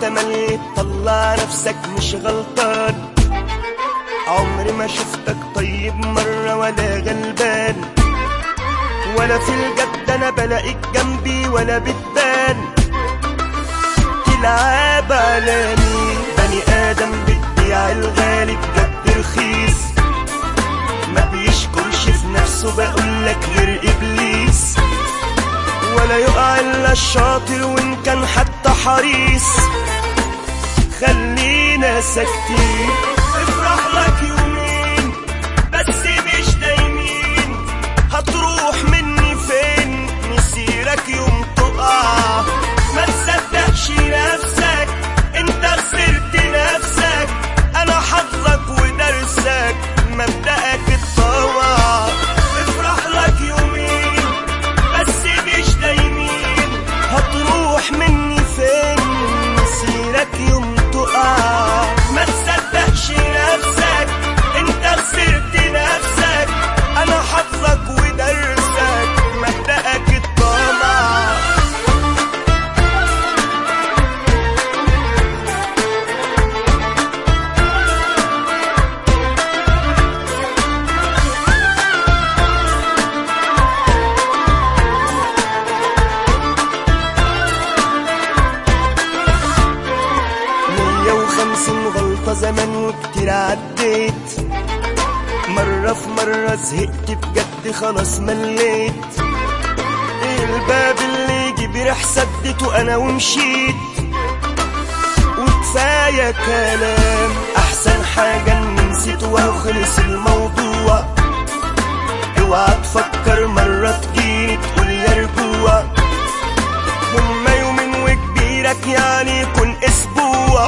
تملي تطلع نفسك مش غلطان عمري ما شفتك طيب مرة ولا غلبان ولا في الجد انا بلاقيك جنبي ولا بتبان تلعب على مين بني ادم بتبيع الغالي بجد رخيص ما بيشكرش في نفسه بقولك غير ابليس ولا يقع الا الشاطر وان كان حتى حريص خلينا ساكتين افرح لك يومين بس مش دايمين هتروح مني فين مسيرك يوم تقع ما تصدقش نفسك انت خسرت نفسك انا حظك ودرسك مبدأك الطمع افرح لك يومين بس مش دايمين هتروح مني فين مسيرك يوم تقع ما تصدقش نفسك انت خسرت نفسك انا حظك ودرسك مبدأك الطمع مية وخمسين غلطة زمان وكتير عديت مرة في مرة زهقت بجد خلاص مليت الباب اللي يجي بريح سدته انا ومشيت وكفاية كلام احسن حاجة اني نسيت وخلص الموضوع اوعى تفكر مرة تجيني تقول يا رجوع هما يومين وكبيرك يعني يكون اسبوع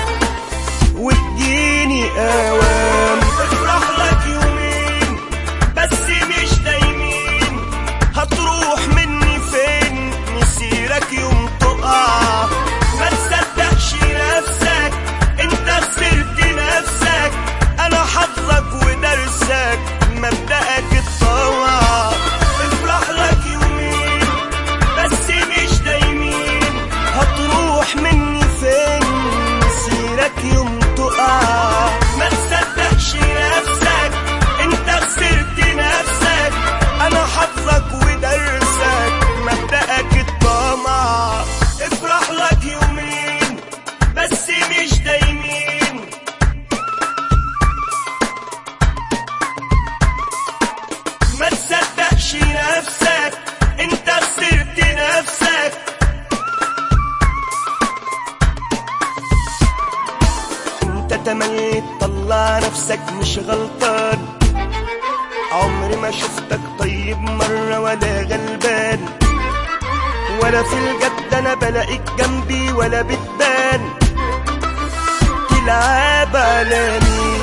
وتجيني اوام افرح لك يومين بس مش دايمين هتروح مني فين مسيرك يوم تقع ما تصدقش نفسك انت خسرت نفسك انا حظك ودرسك مبدأك الطمع افرح لك يومين بس مش دايمين هتروح مني فين مسيرك يوم تقع ما تصدقش نفسك انت خسرت نفسك انا حظك ودرسك مبدأك الطمع افرح لك يومين بس مش دايمين ما تصدقش نفسك انت خسرت نفسك انت تملي تطلع نفسك مش غلطان عمري ما شفتك طيب مرة ولا غلبان ولا في الجد انا بلاقيك جنبي ولا بتبان تلعب على مين